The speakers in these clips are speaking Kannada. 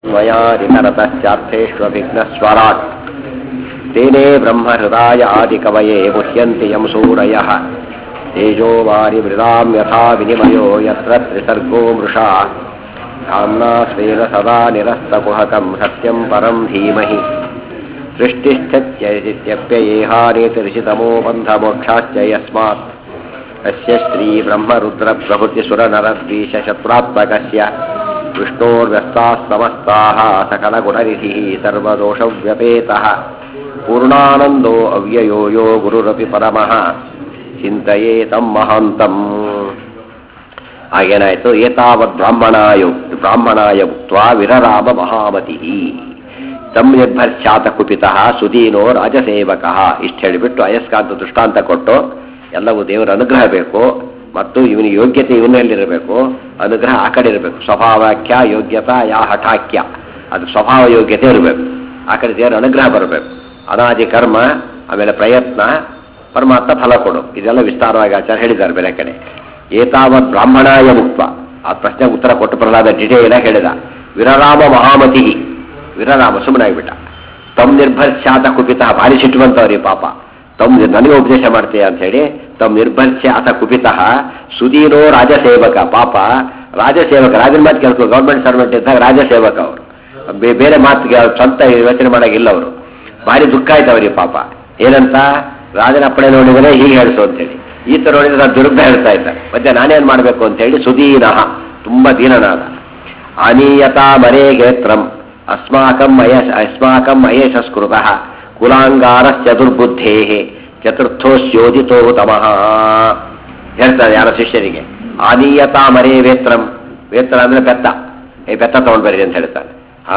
त्वयादिकरतश्चार्थेष्वभिघ्नस्वराट् तेने ब्रह्महृदाय आदिकवये मुह्यन्ति यं सूरयः तेजो वारिमृदां यथा विनिमयो यत्र त्रिसर्गो मृषा धाम्ना स्वेन सदा निरस्तकुहकं सत्यं परं धीमहि सृष्टिश्चत्यप्ययेहानेतिर्षितमो बन्धमोक्षाश्च यस्मात् अस्य श्रीब्रह्मरुद्रप्रभृतिसुरनरद्वीशशत्रुरात्मकस्य विष्णोर्व्यस्ताः समस्ताः सकलगुणनिधिः सर्वदोषव्यपेतः पूर्णानन्दो अव्ययो यो गुरुरपि परमः ಚಿಂತೆಯೇ ತಮ್ಮ ಮಹಾಂತಂ ಆಗೇನಾಯ್ತು ಏತಾವತ್ ಬ್ರಾಹ್ಮಣಾಯ ಬ್ರಾಹ್ಮಣಾಯ ಉಕ್ತ ವಿರರಾಮ ಮಹಾಮತಿ ತಮ್ ನಿರ್ಭರ್ಶ್ಯಾತ ಕುಪಿತ ಸುದೀನೋ ರಾಜಸೇವಕ ಇಷ್ಟು ಹೇಳಿಬಿಟ್ಟು ಅಯಸ್ಕಾಂತ ದೃಷ್ಟಾಂತ ಕೊಟ್ಟು ಎಲ್ಲವೂ ದೇವರ ಅನುಗ್ರಹ ಬೇಕು ಮತ್ತು ಇವನ ಯೋಗ್ಯತೆ ಇವನಲ್ಲಿರಬೇಕು ಅನುಗ್ರಹ ಆ ಕಡೆ ಇರಬೇಕು ಸ್ವಭಾವಾಖ್ಯ ಯೋಗ್ಯತಾ ಯಾ ಹಠಾಖ್ಯ ಅದು ಸ್ವಭಾವ ಯೋಗ್ಯತೆ ಇರಬೇಕು ಆ ಕಡೆ ದೇವರ ಅನುಗ್ರಹ ಬರಬೇಕು ಅನಾದಿ ಕರ್ಮ ಆಮೇಲೆ ಪ್ರಯತ್ನ ಪರಮಾತ್ಮ ಫಲ ಕೊಡು ಇದೆಲ್ಲ ವಿಸ್ತಾರವಾಗಿ ಆಚಾರ ಹೇಳಿದ್ದಾರೆ ಬೇರೆ ಕಡೆ ಏತಾವತ್ ಬ್ರಾಹ್ಮಣಾಯ ಮುಕ್ತ ಆ ಪ್ರಶ್ನೆಗೆ ಉತ್ತರ ಕೊಟ್ಟು ಪ್ರಹ್ಲಾದ ಡಿಟೇಲ್ ಹೇಳಿದ ವಿರರಾಮ ಮಹಾಮತಿ ವಿರರಾಮ ಸುಮ್ಮನಾಗ್ಬಿಟ್ಟ ತಮ್ ನಿರ್ಭರ್ಶ್ಯಾತ ಕುಪಿತ ಭಾರಿ ಸಿಟ್ಟು ಬಂತವ್ರಿ ಪಾಪ ತಮ್ ನನಗೆ ಉಪದೇಶ ಮಾಡ್ತೀಯ ಅಂತ ಹೇಳಿ ತಮ್ ನಿರ್ಭರ್ಶ್ಯ ಅಥ ಕುಪಿತ ಸುದೀನೋ ರಾಜಸೇವಕ ಪಾಪ ರಾಜಸೇವಕ ರಾಜನ ಮಾತು ಕೇಳ್ಕೊ ಗೌರ್ಮೆಂಟ್ ಸರ್ವೆಂಟ್ ಇದ್ದಾಗ ರಾಜಸೇವಕ ಅವರು ಬೇರೆ ಮಾತಿಗೆ ಸ್ವಂತ ಯೋಚನೆ ಮಾಡೋಂಗಿಲ್ಲ ಅವರು ಭಾರಿ ದುಃಖ ಆಯ್ತು ಅವ್ರಿಗೆ ಪಾಪ ಏನಂತ ರಾಜನ ಅಪ್ಪಣೆ ನೋಡಿದರೆ ಹೀಗೆ ಹೇಳಿಸು ಅಂತೇಳಿ ಈ ತರ ನೋಡಿದ್ರೆ ನಾನು ದುರ್ಗ ಹೇಳ್ತಾ ಇದ್ದಾರೆ ಮತ್ತೆ ನಾನೇನ್ ಮಾಡಬೇಕು ಅಂತ ಹೇಳಿ ಸುದೀನಃ ತುಂಬಾ ದೀನನಾದ ಅನೀಯತಾ ಮರೇಗೇತ್ರಂ ಅಸ್ಮಾಕಂ ಅಯಸ್ ಅಸ್ಮಾಕಂ ಅಯಶಸ್ಕೃತ ಕುಲಾಂಗಾರಸ್ಯ ದುರ್ಬುದ್ಧೇ ಚತುರ್ಥೋಶ್ಯೋದಿತೋ ತಮಃ ಹೇಳ್ತಾರೆ ಯಾರ ಶಿಷ್ಯರಿಗೆ ಅನೀಯತಾ ಮರೇ ವೇತ್ರಂ ವೇತ್ರ ಅಂದ್ರೆ ಬೆತ್ತ ಈ ಬೆತ್ತ ತಗೊಂಡ್ ಬರೀರಿ ಅಂತ ಹೇಳ್ತಾನೆ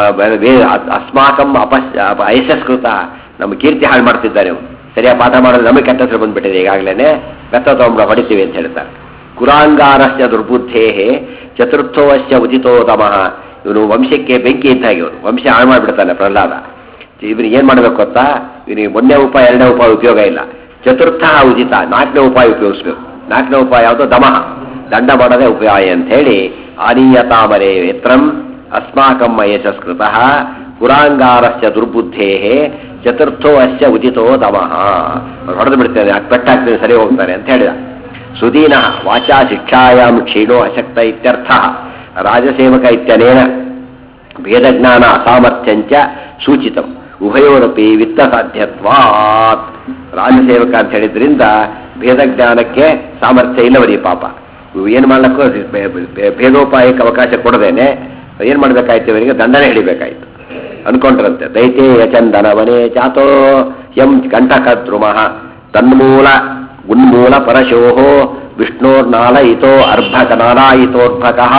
ಅಸ್ಮಾಕಂ ಅಪಸ್ ಅಯಶಸ್ಕೃತ ನಮ್ಮ ಕೀರ್ತಿ ಹಾಳು ಮಾಡ್ತಿದ್ದಾರೆ ಇವರು ಸರಿಯಾಗಿ ಪಾಠ ಮಾಡೋದು ನಮಗೆ ಕೆಟ್ಟ ಹೆಸರು ಬಂದ್ಬಿಟ್ಟಿದೆ ಈಗಾಗಲೇ ಬೆತ್ತ ತಗೊಂಡ್ರ ಹೊಡಿತೀವಿ ಅಂತ ಹೇಳ್ತಾರೆ ಕುರಾಂಗಾರಸ್ಯ ದುರ್ಬುದ್ಧೇ ಚತುರ್ಥೋವಶ್ಯ ಉದಿತೋ ತಮಃ ಇವನು ವಂಶಕ್ಕೆ ಬೆಂಕಿ ಇದ್ದಾಗಿ ಇವನು ವಂಶ ಹಾಳು ಮಾಡಿಬಿಡ್ತಾನೆ ಪ್ರಹ್ಲಾದ ಇವನಿಗೆ ಏನು ಮಾಡಬೇಕು ಗೊತ್ತಾ ಇವನಿಗೆ ಒಂದನೇ ಉಪಾಯ ಎರಡನೇ ಉಪಾಯ ಉಪಯೋಗ ಇಲ್ಲ ಚತುರ್ಥ ಉದಿತ ನಾಲ್ಕನೇ ಉಪಾಯ ಉಪಯೋಗಿಸ್ಬೇಕು ನಾಲ್ಕನೇ ಉಪಾಯ ಯಾವುದು ದಮಃ ದಂಡ ಮಾಡೋದೇ ಉಪಾಯ ಅಂತ ಹೇಳಿ ಆನೀಯತಾಮರೇ ವೇತ್ರಂ ಅಸ್ಮಾಕಂ ಯಶಸ್ಕೃತ ಕುರಾಂಗಾರಸ್ಯ ದುರ್ಬುದ್ಧೇ ಚತುರ್ಥೋ ಅಸ್ಯ ಉದಿತೋ ದಮಃ ಹೊಡೆದು ಬಿಡ್ತೇನೆ ಪೆಟ್ಟಾಗ್ತದೆ ಸರಿ ಹೋಗ್ತಾರೆ ಅಂತ ಹೇಳಿದ ಸುದೀನ ವಾಚಾ ಶಿಕ್ಷಾಯಾಂ ಕ್ಷೀಣೋ ಅಶಕ್ತ ಇತ್ಯರ್ಥ ರಾಜಸೇವಕ ಇತ್ಯನೇನ ಭೇದಜ್ಞಾನ ಅಸಾಮರ್ಥ್ಯಂಚ ಸೂಚಿತಂ ಉಭಯೋರಪಿ ವಿತ್ತ ಸಾಧ್ಯತ್ವಾತ್ ರಾಜಸೇವಕ ಅಂತ ಹೇಳಿದ್ರಿಂದ ಭೇದಜ್ಞಾನಕ್ಕೆ ಸಾಮರ್ಥ್ಯ ಇಲ್ಲವರಿ ಪಾಪ ಏನು ಮಾಡ್ಲಿಕ್ಕೂ ಭೇದೋಪಾಯಕ್ಕೆ ಅವಕಾಶ ಕೊಡದೇನೆ ಏನು ಮಾಡ್ಬೇಕಾಯ್ತು ಇವರಿಗೆ ದಂಡನೆ ಹಿಡಿಬೇಕಾಯ್ತು ಅನ್ಕೊಂಡ್ರಂತೆ ದೈತೇಯ ಚಂದನವನೇ ಜಾತೋ ಎಂ ಕಂಠಕದ್ರುಮಃ ತನ್ಮೂಲ ಉನ್ಮೂಲ ಪರಶೋಹೋ ವಿಷ್ಣೋರ್ನಾಲಯಿತೋ ಅರ್ಭಕ ನಾಲಾಯಿತೋರ್ಭಕಃ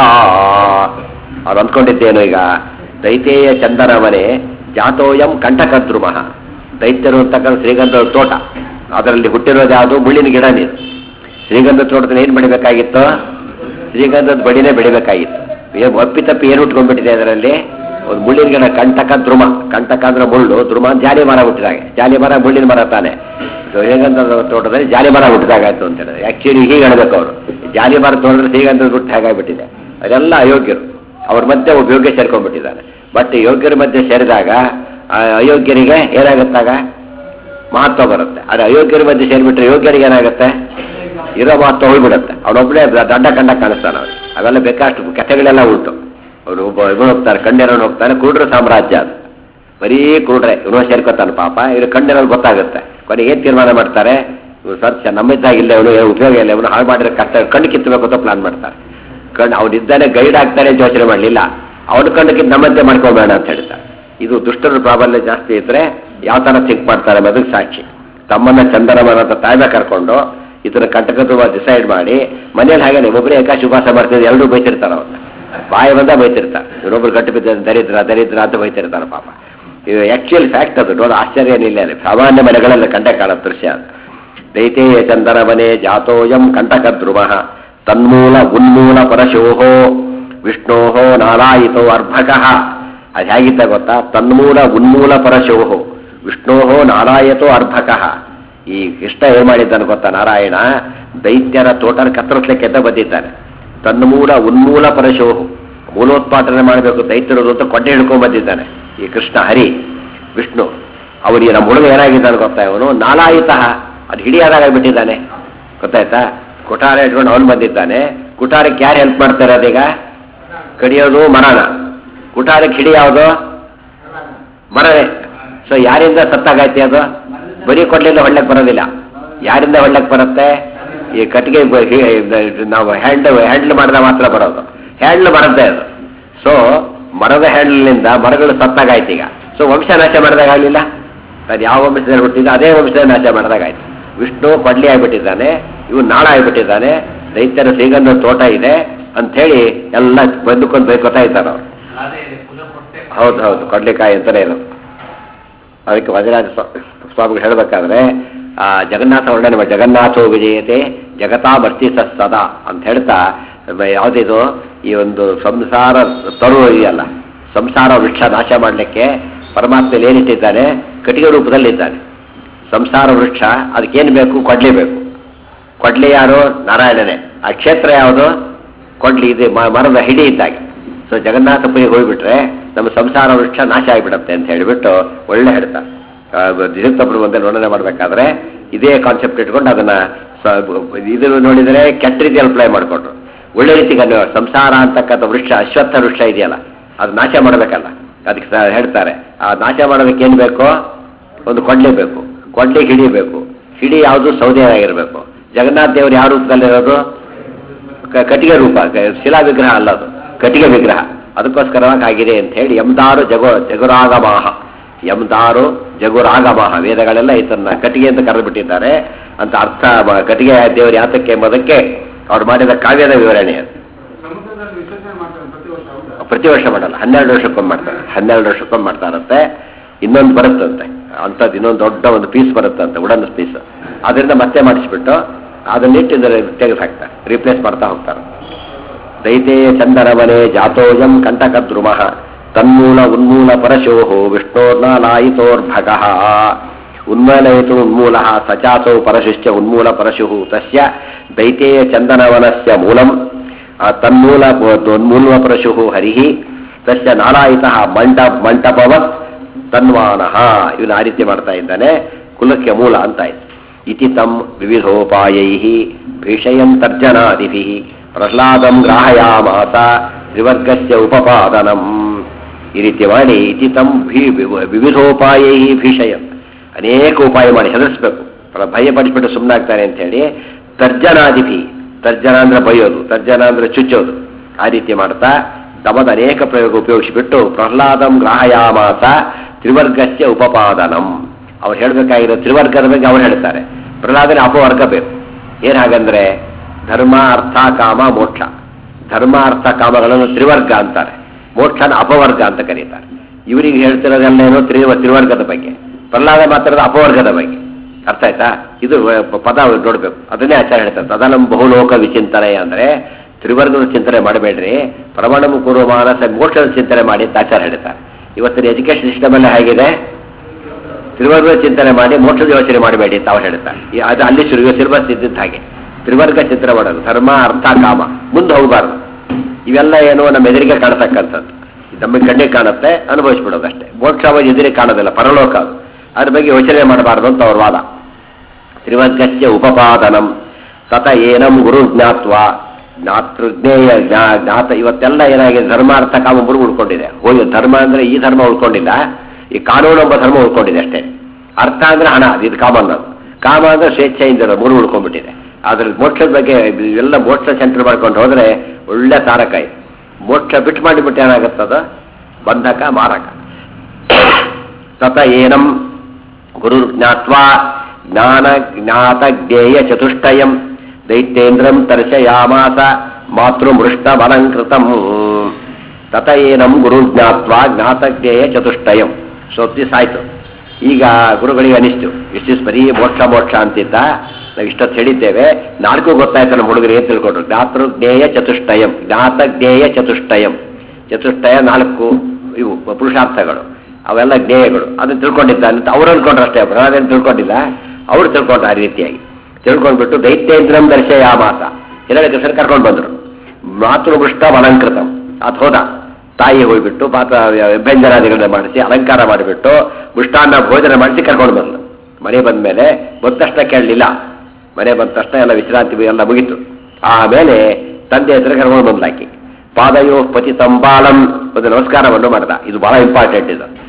ಅವ್ರು ಅಂದ್ಕೊಂಡಿದ್ದೇನು ಈಗ ದೈತೇಯ ಚಂದನವನೇ ಜಾತೋಯಂ ಕಂಠಕದ್ರುಮಃ ದೈತ್ಯರು ಅಂತಕ್ಕಂಥ ಶ್ರೀಗಂಧದ ತೋಟ ಅದರಲ್ಲಿ ಹುಟ್ಟಿರೋದು ಯಾವುದು ಮುಳ್ಳಿನ ಗಿಡ ನೀರು ಶ್ರೀಗಂಧದ ತೋಟದಲ್ಲಿ ಏನು ಬೆಳಿಬೇಕಾಗಿತ್ತು ಶ್ರೀಗಂಧದ ಬಡಿನೇ ಬೆಳಿಬೇಕಾಗಿತ್ತು ಒಪ್ಪಿ ತಪ್ಪಿ ಏನು ಉಟ್ಕೊಂಡ್ಬಿಟ್ಟಿದೆ ಅದರಲ್ಲಿ ಒಂದು ಮುಳ್ಳಿನ ಗಿಡ ಕಂಟಕ ದ್ರುಮ ಕಂಟಕ ಅಂದ್ರೆ ಮುಳ್ಳು ದ್ರುಮ ಜಾಲಿ ಮರ ಹುಟ್ಟಿದಾಗ ಜಾಲಿ ಮರ ಮುಳ್ಳಿನ ಮರ ತಾನೆ ಶ್ರೀಗಂಧದ ತೋಟದಲ್ಲಿ ಜಾಲಿ ಮರ ಹುಟ್ಟಿದಾಗಾಯ್ತು ಅಂತ ಹೇಳಿದ್ರೆ ಆಕ್ಚುಲಿ ಹೀಗೆ ಹೇಳ್ಬೇಕು ಅವರು ಜಾಲಿ ಮರ ತೋಟದಲ್ಲಿ ಶ್ರೀಗಂಧದ ಹುಟ್ಟು ಹೇಗಾಗ್ಬಿಟ್ಟಿದೆ ಅದೆಲ್ಲ ಅಯೋಗ್ಯರು ಅವ್ರ ಮಧ್ಯೆ ಒಬ್ಬ ಯೋಗ್ಯ ಸೇರ್ಕೊಂಡ್ಬಿಟ್ಟಿದ್ದಾನೆ ಬಟ್ ಯೋಗ್ಯರ ಮಧ್ಯೆ ಸೇರಿದಾಗ ಅಯೋಗ್ಯರಿಗೆ ಏನಾಗುತ್ತಾಗ ಮಹತ್ವ ಬರುತ್ತೆ ಆದರೆ ಅಯೋಗ್ಯರ ಮಧ್ಯೆ ಸೇರಿಬಿಟ್ರೆ ಯೋಗ್ಯರಿಗೆ ಏನಾಗುತ್ತೆ ಇರೋ ಮಹತ್ವ ಹೋಗ್ಬಿಡುತ್ತೆ ಅವನೊಬ್ಬನೇ ದಡ್ಡ ಕಂಡ ಕಾಣಿಸ್ತಾನೆ ಅವ್ರು ಅವೆಲ್ಲ ಬೇಕಾಷ್ಟು ಕಥೆಗಳೆಲ್ಲ ಉಂಟು ಅವನು ಒಬ್ಬ ಇವನು ಹೋಗ್ತಾನೆ ಕಣ್ಣಿರೋನು ಹೋಗ್ತಾನೆ ಕುರುಡ್ರ ಸಾಮ್ರಾಜ್ಯ ಅದು ಬರೀ ಕುರುಡ್ರೆ ಇವನು ಸೇರ್ಕೊತಾನೆ ಪಾಪ ಇವ್ರು ಕಣ್ಣಿರೋದು ಗೊತ್ತಾಗುತ್ತೆ ಕೊನೆ ಏನು ತೀರ್ಮಾನ ಮಾಡ್ತಾರೆ ಇವ್ರು ಸತ್ಯ ನಮ್ಮಿದ್ದಾಗಿಲ್ಲ ಇವನು ಏನು ಉಪಯೋಗ ಇಲ್ಲ ಇವನು ಹಾಳು ಮಾಡಿದ್ರೆ ಕಷ್ಟ ಕಣ್ಣು ಕಿತ್ತಬೇಕು ಅಂತ ಪ್ಲಾನ್ ಮಾಡ್ತಾರೆ ಕಣ್ಣು ಅವನಿದ್ದಾನೆ ಗೈಡ್ ಆಗ್ತಾನೆ ಅಂತ ಯೋಚನೆ ಮಾಡಲಿಲ್ಲ ಅವನ ಕಣ್ಣು ಕಿತ್ತು ನಮ್ಮಂತೆ ಮಾಡ್ಕೋಬೇಡ ಅಂತ ಹೇಳ್ತಾರೆ ಇದು ದುಷ್ಟರ ಪ್ರಾಬಲ್ಯ ಜಾಸ್ತಿ ಇದ್ರೆ ಯಾವ ಥರ ಥಿಂಕ್ ಮಾಡ್ತಾರೆ ಅನ್ನೋದಕ್ಕೆ ಸಾಕ್ಷಿ ತಮ್ಮನ್ನ ಚಂದನಮನ ಅಂತ ತಾಯ್ಮೆ ಕರ್ಕೊಂಡು ಇದನ್ನ ಕಂಟಕದ ಡಿಸೈಡ್ ಮಾಡಿ ಮನೇಲಿ ಹಾಗೆ ಒಬ್ಬರೇ ಏಕಾಶಿ ಉಪವಾಸ ಮಾಡ್ತಿದ್ರೆ ಎಲ್ಲರೂ ಬೈತಿರ್ತಾರೆ ಅವ್ರನ್ನ ಬಾಯಿ ಬಂದ ಬೈತಿರ್ತಾರೆ ಇವರೊಬ್ರು ಗಟ್ಟಿ ಬಿದ್ದ ದರಿದ್ರ ದರಿದ್ರ ಅಂತ ಬೈತಿರ್ತಾರೆ ಪಾಪ ಇದು ಆಕ್ಚುಯಲ್ ಫ್ಯಾಕ್ಟ್ ಅದು ನೋಡಿ ಆಶ್ಚರ್ಯ ಏನಿಲ್ಲ ಅಲ್ಲಿ ಸಾಮಾನ್ಯ ಮನೆಗಳಲ್ಲಿ ಕಂಡ ಕಾಣೋ ದೃಶ್ಯ ಅದು ದೈತೇಯ ಚಂದನ ಮನೆ ಜಾತೋಯಂ ಕಂಟಕ ಧ್ರುವ ತನ್ಮೂಲ ಉನ್ಮೂಲ ಪರಶೋಹೋ ವಿಷ್ಣೋಹೋ ನಾರಾಯಿತೋ ಅರ್ಭಕಃ ಅದು ಹೇಗಿತ್ತ ಗೊತ್ತಾ ತನ್ಮೂಲ ಉನ್ಮೂಲ ಪರಶೋಹೋ ವಿಷ್ಣೋಹೋ ನಾರಾಯತೋ ಅರ್ಭಕಃ ಈ ಕೃಷ್ಣ ಏನ್ ಮಾಡಿದ್ದಾನೆ ಗೊತ್ತಾ ನಾರಾಯಣ ದೈತ್ಯರ ತೋಟನ ಕತ್ತರಿಸ್ಲಿಕ್ಕೆ ಅಂತ ಬಂದಿದ್ದಾನೆ ತನ್ಮೂಲ ಉನ್ಮೂಲ ಪರಶೋಹು ಮೂಲೋತ್ಪಾದನೆ ಮಾಡಬೇಕು ದೈತ್ಯರದು ಅಂತ ಕೊಂಡೆ ಹಿಡ್ಕೊಂಡ್ ಬಂದಿದ್ದಾನೆ ಈ ಕೃಷ್ಣ ಹರಿ ವಿಷ್ಣು ಅವನಿಗೆ ನಮ್ಮ ಹುಡುಗ ಏನಾಗಿದ್ದಾನೆ ಗೊತ್ತಾ ಇವನು ನಾಲಾಯಿತ ಅದು ಹಿಡಿಯಾದಾಗಿಬಿಟ್ಟಿದ್ದಾನೆ ಗೊತ್ತಾಯ್ತಾ ಕುಟಾರ ಇಟ್ಕೊಂಡು ಅವನು ಬಂದಿದ್ದಾನೆ ಕುಟಾರಕ್ಕೆ ಯಾರು ಹೆಲ್ಪ್ ಮಾಡ್ತಾರೆ ಅದೀಗ ಕಡಿಯೋದು ಮರನ ಕುಟಾರಕ್ಕೆ ಹಿಡಿ ಯಾವುದು ಮರವೇ ಸೊ ಯಾರಿಂದ ಸತ್ತಾಗೈತೆ ಅದು ಬರೀ ಕೊಡ್ಲಿಲ್ಲ ಹೊಳ್ಳಕ್ಕೆ ಬರೋದಿಲ್ಲ ಯಾರಿಂದ ಹೊಳ್ಳಕ್ಕೆ ಬರುತ್ತೆ ಈ ಕಟ್ಟಿಗೆ ಬ- ಹಿ- ನಾವು ಹ್ಯಾಂಡ್ ಹ್ಯಾಂಡ್ಲ್ ಮಾಡಿದ ಮಾತ್ರ ಬರೋದು ಹ್ಯಾಂಡ್ಲ್ ಬರುತ್ತೆ ಅದು ಸೊ ಮರದ ಹ್ಯಾಂಡ್ಲಿಂದ ಮರಗಳು ಸತ್ತಾಗಾಯ್ತು ಈಗ ಸೊ ವಂಶ ನಾಶ ಮಾಡಿದಾಗಲಿಲ್ಲ ಅದು ಯಾವ ವಂಶದಲ್ಲಿ ಹುಟ್ಟಿದ ಅದೇ ವಂಶದಲ್ಲಿ ನಾಶ ಮಾಡಿದಾಗಾಯ್ತು ವಿಷ್ಣು ಕೊಡ್ಲಿ ಆಗ್ಬಿಟ್ಟಿದ್ದಾನೆ ಇವು ನಾಳ ಆಗ್ಬಿಟ್ಟಿದ್ದಾನೆ ರೈತರ ಶ್ರೀಗಂಧ ತೋಟ ಇದೆ ಅಂಥೇಳಿ ಎಲ್ಲ ಬಂದುಕೊಂಡು ಬೈಕೋತಾ ಇದ್ದಾರೆ ಅವ್ರು ಹೌದು ಹೌದು ಕೊಡ್ಲಿಕಾಯಿ ಅಂತಾನೆ ಇರೋದು ಅದಕ್ಕೆ ವಜರಾಜ ಸ್ವಾ- ಸ್ವಾಮಿಗಳು ಹೇಳಬೇಕಾದ್ರೆ ಆ ಜಗನ್ನಾಥ ವರ್ಣನೆ ಮಾಡಿ ಜಗನ್ನಾಥೋ ವಿಜಯತೆ ಜಗತಾ ಭರ್ತಿ ಸದಾ ಅಂತ ಹೇಳ್ತಾ ಮ- ಯಾವುದಿದು ಈ ಒಂದು ಸಂಸಾರ ತರು ಇದೆಯಲ್ಲ ಸಂಸಾರ ವೃಕ್ಷ ನಾಶ ಮಾಡಲಿಕ್ಕೆ ಪರಮಾತ್ಮ ಏನಿಟ್ಟಿದ್ದಾನೆ ಕಟಿಗೆ ರೂಪದಲ್ಲಿದ್ದಾನೆ ಸಂಸಾರ ವೃಕ್ಷ ಅದಕ್ಕೇನು ಬೇಕು ಕೊಡ್ಲಿ ಬೇಕು ಕೊಡ್ಲಿ ಯಾರು ನಾರಾಯಣನೇ ಆ ಕ್ಷೇತ್ರ ಯಾವುದು ಕೊಡ್ಲಿ ಇದೆ ಮ- ಮರದ ಹಿಡಿ ಇದ್ದಾಗೆ ಸೊ ಜಗನ್ನಾಥಪುರಿಗೆ ಹೋಗ್ಬಿಟ್ರೆ ನಮ್ಮ ಸಂಸಾರ ವೃಕ್ಷ ನಾಶ ಆಗಿಬಿಡತ್ತೆ ಅಂತ ಹೇಳಿಬಿಟ್ಟು ಒಳ್ಳೆ ಹೇಳ್ತಾರೆ ದಿನತ್ತೊಬ್ಬರು ಒಂದೇ ವರ್ಣನೆ ಮಾಡಬೇಕಾದ್ರೆ ಇದೇ ಕಾನ್ಸೆಪ್ಟ್ ಇಟ್ಕೊಂಡು ಅದನ್ನ ಸ- ಇದು ನೋಡಿದರೆ ಕೆಟ್ಟ ರೀತಿಯಲ್ಲಿ ಅಪ್ಲೈ ಮಾಡಿಕೊಂಡ್ರು ಒಳ್ಳೆ ರೀತಿಗೆ ಅನ್ನೋ ಸಂಸಾರ ಅಂತಕ್ಕಂಥ ವೃಕ್ಷ ಅಶ್ವತ್ಥ ವೃಕ್ಷ ಇದೆಯಲ್ಲ ಅದು ನಾಶ ಮಾಡಬೇಕಲ್ಲ ಅದಕ್ಕೆ ಸ- ಹೇಳ್ತಾರೆ ಆ ನಾಶ ಮಾಡೋದಕ್ಕೆ ಏನು ಬೇಕು ಒಂದು ಕೊಡ್ಲಿ ಬೇಕು ಕೊಡ್ಲಿ ಹಿಡಿಬೇಕು ಹಿಡಿ ಯಾವುದು ಸೌದೆ ಆಗಿರಬೇಕು ಜಗನ್ನಾಥ ದೇವರು ಯಾವ ರೂಪದಲ್ಲಿರೋದು ಕ- ಕಟ್ಟಿಗೆ ರೂಪ ಕ- ಶಿಲಾ ವಿಗ್ರಹ ಅಲ್ಲ ಅದು ಕಟ್ಟಿಗೆ ವಿಗ್ರಹ ಅದಕ್ಕೋಸ್ಕರವಾಗಿ ಆಗಿದೆ ಅಂತ ಹೇಳಿ ಯಮದಾರು ಜಗೋ ಜಗುರಾಗಮಾಹ ಯಮದಾರು ಜಗುರಾಗಮಾಹ ವೇದಗಳೆಲ್ಲ ಇದನ್ನ ಕಟ್ಟಿಗೆ ಅಂತ ಕರೆದುಬಿಟ್ಟಿದ್ದಾರೆ ಅಂತ ಅರ್ಥ ಮ- ಕಟ್ಟಿಗೆ ದೇವರು ಯಾತಕ್ಕೆ ಎಂಬುದಕ್ಕೆ ಅವ್ರು ಮಾಡಿದ ಕಾವ್ಯದ ವಿವರಣೆ ಅದು ಸಮುದ್ರದಲ್ಲಿ ವಿಸರ್ಜನೆ ಮಾಡ್ತಾರೆ ಪ್ರತಿ ವರ್ಷ ಹೌದಾ ಪ್ರತಿ ವರ್ಷ ಮಾಡಲ್ಲ ಹನ್ನೆರಡು ವರ್ಷಕ್ಕೊಮ್ಮೆ ಮಾಡ್ತಾರೆ ಹನ್ನೆರಡು ವರ್ಷಕ್ಕೊಮ್ಮೆ ಮಾಡ್ತಾರಂತೆ ಇನ್ನೊಂದು ಬರುತ್ತಂತೆ ಅಂಥದ್ದು ಇನ್ನೊಂದು ದೊಡ್ಡ ಒಂದು ಪೀಸ್ ಬರುತ್ತಂತೆ ಉಡನ್ ಪೀಸ್ ಅದರಿಂದ ಮತ್ತೆ ಮಾಡಿಸ್ಬಿಟ್ಟು ಅದನ್ನಿಟ್ಟು ತೆಗೆದು ಹಾಕ್ತಾರೆ ರೀಪ್ಲೇಸ್ ಮಾಡ್ತಾ ಹೋಗ್ತಾರೆ ದೈತೇಯ ಚಂದನವನೆ ಜಾತೋಯಂ ಕಂಟಕದ್ರುಮಃ ತನ್ಮೂಲ ಉನ್ಮೂಲ ಪರಶೋಹೋ ವಿಷ್ಣೋರ್ನಾಲಾಯಿತೋರ್ಭಗ ಉನ್ಮೂಲಯಿತು ಉನ್ಮೂಲ ಸಚಾಸೌ ಪರಶುಶ್ಚ ಉನ್ಮೂಲ ಪರಶುಃ ತಸ್ಯ ದೈತೇಯ ಚಂದನವನಸ್ಯ ಮೂಲಂ ಆ ತನ್ಮೂಲ ಉನ್ಮೂಲ ಪರಶುಃ ಹರಿಃ ತಸ್ಯ ನಾಲಾಯಿತಃ ಮಂಟ ಮಂಟಪವತ್ ತನ್ವಾನಃ ಇವನು ಆ ರೀತಿ ಮಾಡ್ತಾ ಇದ್ದಾನೆ ಕುಲಕ್ಕೆ ಮೂಲ ಅಂತ ಆಯ್ತು ಇತಿ ತಂ ವಿವಿಧೋಪಾಯೈ ಭೀಷಯಂ ತರ್ಜನಾದಿಭಿ ಪ್ರಹ್ಲಾದಂ ಗ್ರಾಹಯಾಮಾಸ ತ್ರಿವರ್ಗಸ್ಯ ಉಪಪಾದನಂ ಈ ರೀತಿ ಮಾಡಿ ಇತಿ ತಂ ಭೀ ವಿವಿಧೋಪಾಯೈ ಭೀಷಯಂ ಅನೇಕ ಉಪಾಯ ಮಾಡಿ ಹೆದರಿಸ್ಬೇಕು ಪ್ರ- ಭಯಪಡಿಸ್ಬಿಟ್ಟು ಸುಮ್ಮನಾಗ್ತಾನೆ ಅಂತ ಹೇಳಿ ತರ್ಜನಾದಿಭಿ ತರ್ಜನ ಅಂದ್ರೆ ಬೈಯೋದು ತರ್ಜನ ಅಂದ್ರೆ ಚುಚ್ಚೋದು ಆ ರೀತಿ ಮಾಡ್ತಾ ತಮದ ಅನೇಕ ಪ್ರಯೋಗ ಉಪಯೋಗಿಸಿಬಿಟ್ಟು ಪ್ರಹ್ಲಾದಂ ಗ್ರಾಹಯಾಮಾಸ ತ್ರಿವರ್ಗಸ್ಯ ಉಪಪಾದನಂ ಅವ್ರು ಹೇಳಬೇಕಾಗಿರೋ ತ್ರಿವರ್ಗದ ಬಗ್ಗೆ ಅವ್ರು ಹೇಳ್ತಾರೆ ಪ್ರಹ್ಲಾದನ ಅಪವರ್ಗ ಬೇಕು ಏನ್ ಹಾಗಂದ್ರೆ ಧರ್ಮ ಅರ್ಥ ಕಾಮ ಮೋಕ್ಷ ಧರ್ಮ ಅರ್ಥ ಕಾಮಗಳನ್ನು ತ್ರಿವರ್ಗ ಅಂತಾರೆ ಮೋಕ್ಷನ ಅಪವರ್ಗ ಅಂತ ಕರೀತಾರೆ ಇವರಿಗೆ ಹೇಳ್ತಿರೋದೆಲ್ಲ ಏನೋ ತ್ರಿ ತ್ರಿವರ್ಗದ ಬಗ್ಗೆ ಪ್ರಹ್ಲಾದ ಮಾತಾಡೋದು ಅಪವರ್ಗದ ಬಗ್ಗೆ ಅರ್ಥ ಆಯ್ತಾ ಇದು ವ- ಪದ ನೋಡ್ಬೇಕು ಅದನ್ನೇ ಆಚಾರ ಹೇಳ್ತಾರೆ ತದನಂ ಬಹುಲೋಕ ವಿಚಿಂತನೆ ಅಂದ್ರೆ ತ್ರಿವರ್ಗದ ಚಿಂತನೆ ಮಾಡಬೇಡ್ರಿ ಪ್ರಮಾಣ ಪೂರ್ವ ಮಾನಸ ಮೋಕ್ಷದ ಚಿಂತನೆ ಮಾಡಿ ಅಂತ ಆಚಾರ ಹೇಳ್ತಾರೆ ಇವತ್ತಿನ ಎಜುಕೇಶನ್ ಸಿಸ್ಟಮ್ ಎಲ್ಲ ಹೇಗಿದೆ ತ್ರಿವರ್ಗ ಚಿಂತನೆ ಮಾಡಿ ಮೋಕ್ಷದ ಯೋಚನೆ ಮಾಡಬೇಡಿ ಅಂತ ಅವ್ರು ಹೇಳ್ತಾರೆ ಈ- ಅದು ಅಲ್ಲಿ ಶುರು ಸಿಲೆಬಸ್ ಇದ್ದಿದ್ದ ಹಾಗೆ ತ್ರಿವರ್ಗ ಚಿಂತನೆ ಮಾಡೋದು ಧರ್ಮ ಅರ್ಥ ಕಾಮ ಮುಂದೆ ಹೋಗಬಾರ್ದು ಇವೆಲ್ಲ ಏನು ನಮ್ಮ ಎದುರಿಗೆ ಕಾಣತಕ್ಕಂಥದ್ದು ನಮ್ಮ ಕಣ್ಣಿಗೆ ಕಾಣುತ್ತೆ ಅನುಭವಿಸ್ಬಿಡೋದು ಅಷ್ಟೇ ಮೋಕ್ಷ ಅವಾಗ ಎದುರಿಗೆ ಕಾಣೋದಿಲ್ಲ ಪರಲೋಕ ಅದು ಅದ್ರ ಬಗ್ಗೆ ಯೋಚನೆ ಮಾಡಬಾರ್ದು ಅಂತ ಅವ್ರ ವಾದ ತ್ರಿವರ್ಗಸ್ಯ ಉಪಪಾದನಂ ತತ ಏನಂ ಗುರು ಜ್ಞಾತ್ವ ಜ್ಞಾತೃಜ್ಞೇಯ ಜ್ಞಾ ಜ್ಞಾತ ಇವತ್ತೆಲ್ಲ ಏನಾಗಿದೆ ಧರ್ಮಾರ್ಥ ಕಾಮ ಮೂರು ಉಳ್ಕೊಂಡಿದೆ ಹೋಗಿ ಧರ್ಮ ಅಂದ್ರೆ ಈ ಧರ್ಮ ಉಳ್ಕೊಂಡಿಲ್ಲ ಈ ಕಾನೂನು ಎಂಬ ಧರ್ಮ ಉಳ್ಕೊಂಡಿದೆ ಅಷ್ಟೇ ಅರ್ಥ ಅಂದ್ರೆ ಹಣ ಇದು ಕಾಮನ್ ಅದು ಕಾಮ ಅಂದ್ರೆ ಸ್ವೇಚ್ಛೆಯಿಂದ ಇರೋದು, ಮೂರು ಉಳ್ಕೊಂಡ್ಬಿಟ್ಟಿದೆ ಅದ್ರ ಮೋಕ್ಷದ ಬಗ್ಗೆ ಎಲ್ಲ ಮೋಕ್ಷ ಸೆಂಟರ್ ಮಾಡ್ಕೊಂಡು ಹೋದ್ರೆ ಒಳ್ಳೆ ತಾರಕಾಯಿ ಮೋಕ್ಷ ಬಿಟ್ಟು ಮಾಡಿಬಿಟ್ಟು ಏನಾಗುತ್ತದ ಬಂಧಕ ಮಾರಕ ತತ ಏನಂ ಗುರು ಜ್ಞಾತ್ವಾ ಜ್ಞಾನ ಜ್ಞಾತ ಜ್ಞೇಯ ಚತುಷ್ಟಯಂ ದೈತ್ಯೇಂದ್ರಂ ತರ್ಶಯಾಮಾಸ ಮಾತೃಮೃಷ್ಟಮಲಂಕೃತಂ ತತ ಏನಂ ಗುರು ಜ್ಞಾತ್ವಾ ಜ್ಞಾತ ಜ್ಞೇಯ ಚತುಷ್ಟಯಂ ಸೊತ್ತಿ ಸಾಯ್ತು ಈಗ ಗುರುಗಳಿಗೆ ಅನಿಸ್ತು ಇಷ್ಟಿಸ್ ಬರೀ ಮೋಕ್ಷ ಮೋಕ್ಷ ಅಂತಿದ್ದ ನಾವು ಇಷ್ಟೊತ್ತು ಹೇಳಿದ್ದೇವೆ ನಾಲ್ಕು ಗೊತ್ತಾಯ್ತು ನಮ್ಮ ಹುಡುಗರು ಏನ್ ತಿಳ್ಕೊಂಡ್ರು ಜ್ಞಾತೃ ಜ್ಞೇಯ ಚತುಷ್ಟಯಂ ಜ್ಞಾತ ಜ್ಞೇಯ ಚತುಷ್ಟಯಂ ಚತುಷ್ಟಯ ನಾಲ್ಕು ಇವು ಪುರುಷಾರ್ಥಗಳು ಅವೆಲ್ಲ ಜ್ಞೇಯಗಳು ಅದನ್ನ ತಿಳ್ಕೊಂಡಿದ್ದಾನೆ ಅಂತ ಅವ್ರು ಅನ್ಕೊಂಡ್ರು ಅಷ್ಟೇ ಪ್ರಹ್ಲಾದನ್ ತಿಳ್ಕೊಂಡಿಲ್ಲ ಅವ್ರು ತಿಳ್ಕೊಂಡ್ರು ಆ ರೀತಿಯಾಗಿ ತಿಳ್ಕೊಂಡ್ಬಿಟ್ಟು ದೈತ್ಯೇಂದ್ರಂ ದರ್ಶಯಾಮಾಸ ಹಿರಣ್ಯ ಕೃಷ್ಣ ಕರ್ಕೊಂಡು ಬಂದರು ಮಾತೃಪೃಷ್ಟ ಅಲಂಕೃತಂ ಅದು ಹೋದ ತಾಯಿ ಹೋಗ್ಬಿಟ್ಟು ಪಾತ್ರ ವ್ಯಂಜನಾದಿಗಳನ್ನ ಮಾಡಿಸಿ ಅಲಂಕಾರ ಮಾಡಿಬಿಟ್ಟು ಮುಷ್ಟಾನ್ನ ಭೋಜನ ಮಾಡಿಸಿ ಕರ್ಕೊಂಡು ಬಂದು ಮನೆ ಬಂದ ಮೇಲೆ ಬಂದ ತಕ್ಷಣ ಕೇಳಲಿಲ್ಲ ಮನೆ ಬಂದ ತಕ್ಷಣ ಎಲ್ಲ ವಿಶ್ರಾಂತಿ ಎಲ್ಲ ಮುಗೀತು ಆಮೇಲೆ ತಂದೆ ಹತ್ರ ಕರ್ಕೊಂಡು ಬಂದ್ಲಾಕಿ ಪಾದಯೋ ಪತಿ ತಂಬಾಲಂ ಒಂದು ನಮಸ್ಕಾರವನ್ನು ಮಾಡ್ದ ಇದು ಬಹಳ ಇಂಪಾರ್ಟೆಂಟ್ ಇದು